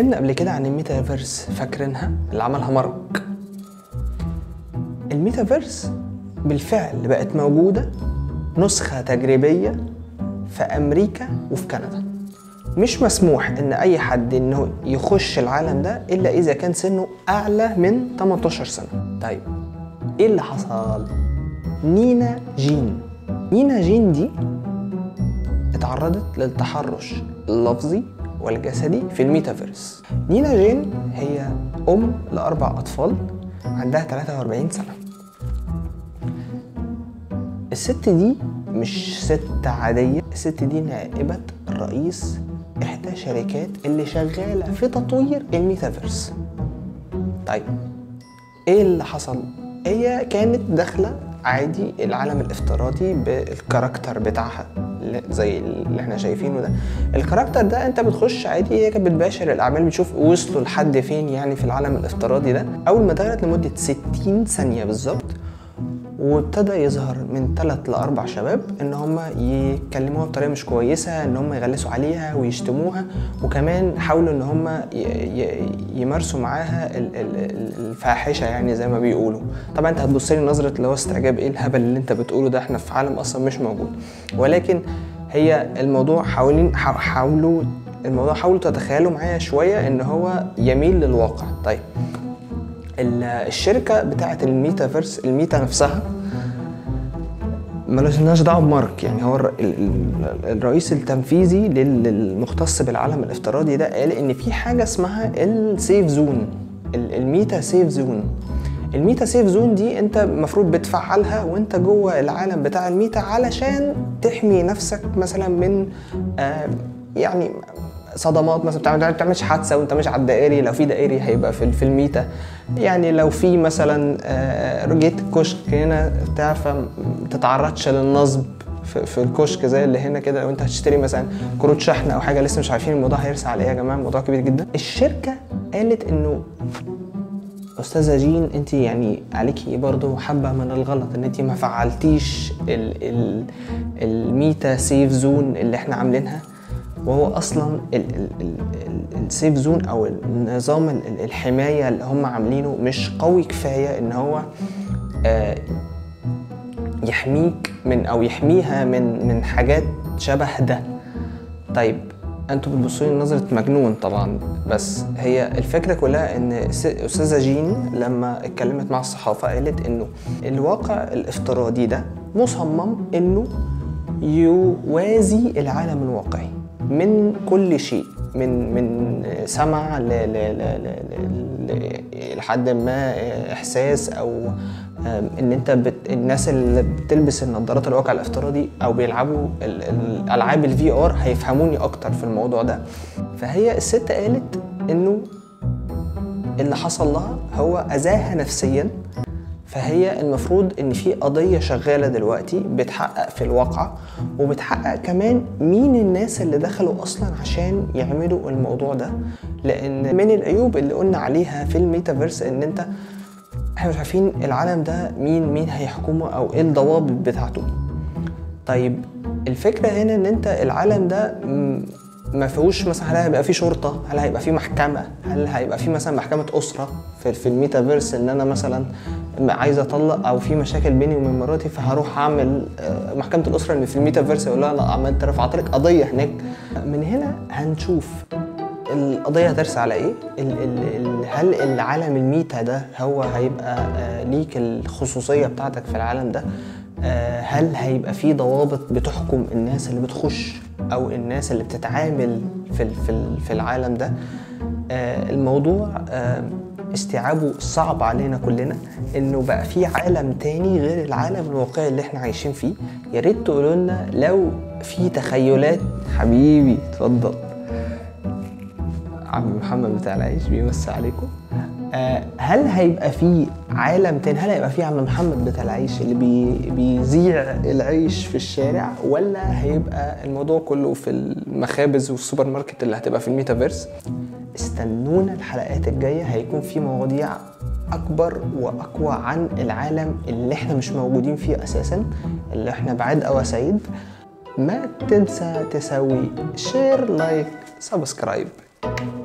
اتكلمنا قبل كده عن الميتافيرس فاكرينها اللي عملها مارك الميتافيرس بالفعل بقت موجودة نسخة تجريبية في أمريكا وفي كندا مش مسموح إن أي حد إنه يخش العالم ده إلا إذا كان سنه أعلى من 18 سنة طيب إيه اللي حصل؟ نينا جين نينا جين دي اتعرضت للتحرش اللفظي والجسدي في الميتافيرس نينا جين هي أم لأربع أطفال عندها 43 سنة الست دي مش ست عادية الست دي نائبة رئيس إحدى شركات اللي شغالة في تطوير الميتافيرس طيب ايه اللي حصل هي كانت داخله عادي العالم الافتراضي بالكاركتر بتاعها اللي- زي اللي احنا شايفينه ده الكاركتر ده انت بتخش عادي هي كانت بتباشر الاعمال بتشوف وصلوا لحد فين يعني في العالم الافتراضي ده اول ما دخلت لمده 60 ثانيه بالظبط وابتدى يظهر من ثلاث لاربع شباب ان هم يكلموها بطريقه مش كويسه ان هم يغلسوا عليها ويشتموها وكمان حاولوا ان هم ي- ي- يمارسوا معاها ال- ال- ال- الفاحشه يعني زي ما بيقولوا طبعا انت هتبص لي نظره اللي هو استعجاب ايه الهبل اللي انت بتقوله ده احنا في عالم اصلا مش موجود ولكن هي الموضوع حاولين حا- حاولوا الموضوع حاولوا تتخيلوا معايا شويه ان هو يميل للواقع طيب ال- الشركه بتاعه الميتافيرس الميتا نفسها ملوش دعوه بمارك يعني هو الر- ال- ال- الرئيس التنفيذي لل- للمختص بالعالم الافتراضي ده قال ان في حاجه اسمها السيف زون ال- الميتا سيف زون الميتا سيف زون دي انت المفروض بتفعلها وانت جوه العالم بتاع الميتا علشان تحمي نفسك مثلا من آه يعني صدمات مثلا بتعمل ما بتعملش حادثه وانت مش على الدائري لو في دائري هيبقى في في الميتا يعني لو في مثلا آه، جيت كشك هنا بتاع فما تتعرضش للنصب في, في الكشك زي اللي هنا كده لو انت هتشتري مثلا كروت شحن او حاجه لسه مش عارفين الموضوع هيرسى على ايه يا جماعه الموضوع كبير جدا الشركه قالت انه استاذه جين انت يعني عليكي برضو حبه من الغلط ان انت ما فعلتيش ال ال الميتا سيف زون اللي احنا عاملينها وهو اصلا ال- ال- ال- ال- السيف زون او النظام ال- ال- الحمايه اللي هم عاملينه مش قوي كفايه ان هو آه، يحميك من او يحميها من من حاجات شبه ده طيب انتوا بتبصوا لي نظره مجنون طبعا بس هي الفكره كلها ان س- استاذه جين لما اتكلمت مع الصحافه قالت انه الواقع الافتراضي ده مصمم انه يوازي العالم الواقعي من كل شيء من من سمع ل ل ل ل ل لحد ما احساس او آم، ان انت بت... الناس اللي بتلبس النظارات الواقع الافتراضي او بيلعبوا ال- ال- الالعاب الفي ار هيفهموني اكتر في الموضوع ده فهي الست قالت انه اللي حصل لها هو اذاها نفسيا فهي المفروض ان في قضيه شغاله دلوقتي بتحقق في الواقع وبتحقق كمان مين الناس اللي دخلوا اصلا عشان يعملوا الموضوع ده لان من العيوب اللي قلنا عليها في الميتافيرس ان انت احنا مش عارفين العالم ده مين مين هيحكمه او ايه الضوابط بتاعته طيب الفكره هنا ان انت العالم ده م- ما فيهوش مثلا هل هيبقى فيه شرطه هل هيبقى فيه محكمه هل هيبقى فيه مثلا محكمه اسره في, في الميتافيرس ان انا مثلا عايز اطلق او في مشاكل بيني وبين مراتي فهروح اعمل آه، محكمه الاسره اللي في الميتافيرس يقول لها لا عملت رفعت لك قضيه هناك من هنا هنشوف القضية هترسى على ايه؟ ال ال ال هل العالم الميتا ده هو هيبقى آه ليك الخصوصية بتاعتك في العالم ده؟ آه هل هيبقى في ضوابط بتحكم الناس اللي بتخش او الناس اللي بتتعامل في ال- في ال- في العالم ده؟ آه الموضوع آه استيعابه صعب علينا كلنا انه بقى في عالم تاني غير العالم الواقعي اللي احنا عايشين فيه يا ريت تقولوا لنا لو في تخيلات حبيبي اتفضل عم محمد بتاع العيش بيمسي عليكم آه هل هيبقى في عالم تاني هل هيبقى في عم محمد بتاع العيش اللي بي بيذيع العيش في الشارع ولا هيبقى الموضوع كله في المخابز والسوبر ماركت اللي هتبقى في الميتافيرس استنونا الحلقات الجاية هيكون في مواضيع أكبر وأقوى عن العالم اللي احنا مش موجودين فيه أساسا اللي احنا بعاد أو سعيد ما تنسى تسوي شير لايك سبسكرايب